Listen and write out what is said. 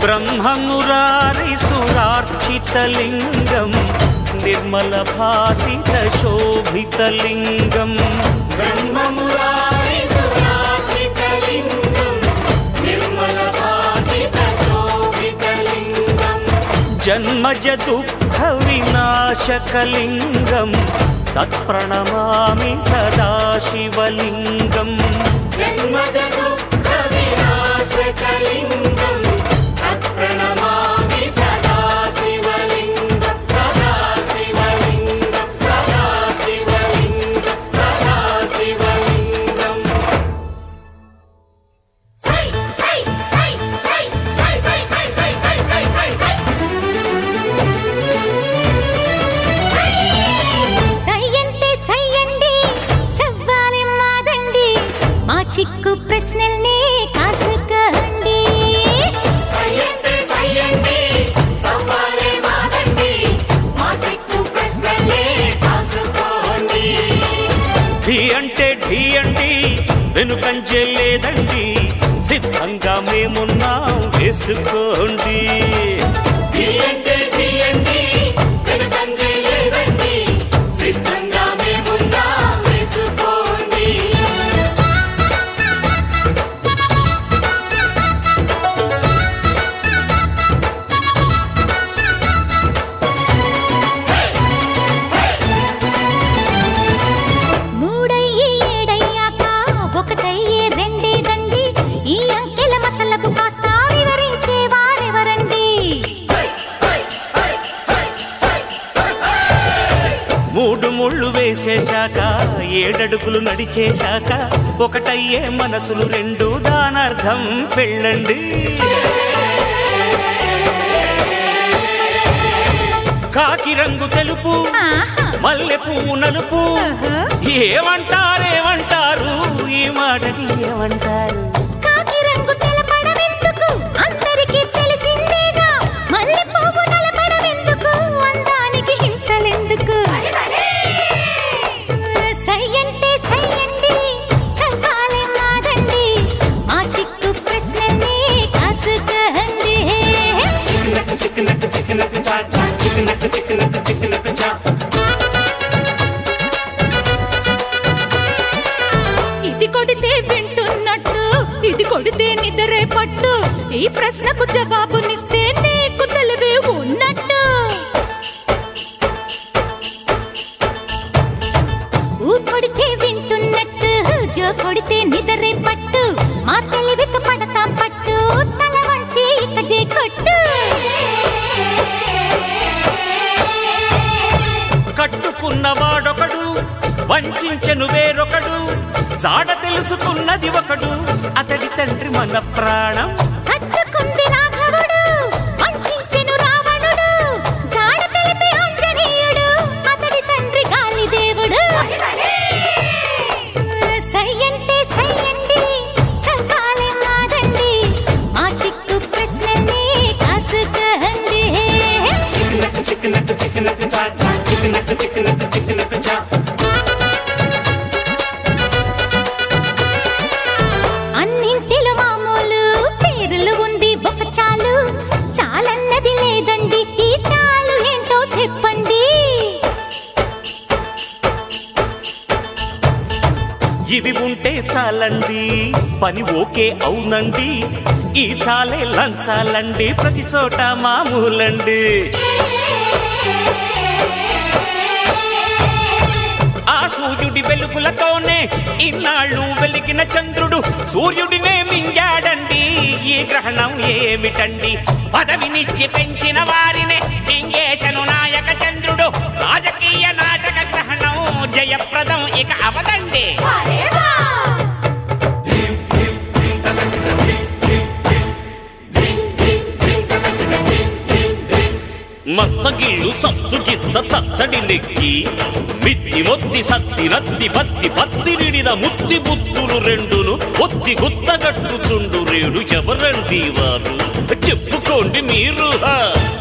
బ్రహ్మమురారిసురార్చితలింగం నిర్మల భాసిత శోభితలింగం బ్రహ్మమురారి సురాచితలింగం నిర్మల భాసిత శోభితలింగం జన్మజ దుఃఖ వినాశకలింగం తత్ప్రణమామి సదా శివలింగం జన్మజ దుఃఖ వినాశకలింగం తత్ప్రణమామి సదా శివలింగం సదా శివలింగం సదా శివలింగం సదా శివలింగం సై సై సై సై సై సై సై సై సై సై సై సై సై అంటే సై అండి సవ్వాలి మాదండి మా చిక్కు ప్రశ్నల్ని కాసుకోండి సయ్యండి సయ్యండి సవ్వాలే మాదండి మా చిక్కు ప్రశ్నలే కాసుకోండి ఢీ అంటే ఢీ అండి వెనుకంజే లేదండి సిద్ధంగా మేమున్నాం వేసుకోండి తీయండి తీయండి వెనుకంజే లేదండి సిద్ధంగా మేమున్నాం వేసుకోండి మూడయ్యి ఏడయ్యాక ఒకటయ్యే రెండే దండి ఈ అంకెల మతలకు కాస్త వివరించే వారెవరండి మూడు ముళ్ళు వేసేశాక ఏడడుగులు నడిచేశాక ఒకటయ్యే మనసులు రెండు దానర్థం పెళ్ళండి కాకి రంగు తెలుపు ఆహా. మల్లె పువ్వు నలుపు ఆహా. ఏమంటారేమంటారు ఈ మాటకి ఏమంటారు కాకి రంగు తెలపడమెందుకు అందరికీ తెలిసిందేగా మల్లె పువ్వు నలపడమెందుకు అందానికి హింసలెందుకు సై అంటే సై అండి సవ్వాలే మాదండి మా చిక్కు ప్రశ్నల్ని కాసుకోండి ఇది కొడితే వింటున్నట్టు ఇది కొడితే నిద్రే పట్టు ఈ ప్రశ్నకు జవాబునిస్తే నీకు తెలివే ఉన్నట్టు ఊ కొడితే వింటున్నట్టు జో కొడితే నిద్రే పట్టు మా తెలివితో పడతాం పట్టు తల వంచి ఇక జే కొట్టు కట్టుకున్నవాడొకడు వంచెను వేరొకడు జాడ తెలుసుకున్నది ఒకడు అతడి తండ్రి మన ప్రాణం కట్టుకుంది రాఘవుడు వంచించెను రావణుడు జాడ తెలిపి ఆంజనేయుడు అతడి తండ్రి గాలిదేవుడు సై అంటే సై అండి సవ్వాలే మాదండి మా చిక్కు ప్రశ్నల్ని కాసుకోండి అన్నింటిలో మామూలు పేర్లు ఉంది ఒక చాలు చాలన్నది లేదండి ఈ చాలు ఏంటో చెప్పండి ఇవి ఉంటే చాలండి పని ఓకే అవునండి ఈ చాలే లంచాలండి ప్రతి చోట మామూలండి ఆ సూర్యుడి వెలుగులతోనే ఇన్నాళ్ళు వెలిగిన చంద్రుడు సూర్యుడినే మింగాడండి ఈ గ్రహణం ఏమిటండి పదవినిచ్చి పెంచిన వారినే మింగేశను నాయక చంద్రుడు రాజకీయ నాటక గ్రహణం జయప్రదం ఇక అవదండి మత్తగిళ్ళు సత్తు గిత్త తత్తడి నెక్కి మిత్తి మొత్తి సత్తి రత్తి పత్తి పత్తి నిడిన ముత్తి బుద్ధులు రెండును ఒత్తి గుత్తగట్టుచుండు రేడు ఎవరండి వారు చెప్పుకోండి మీరు హా.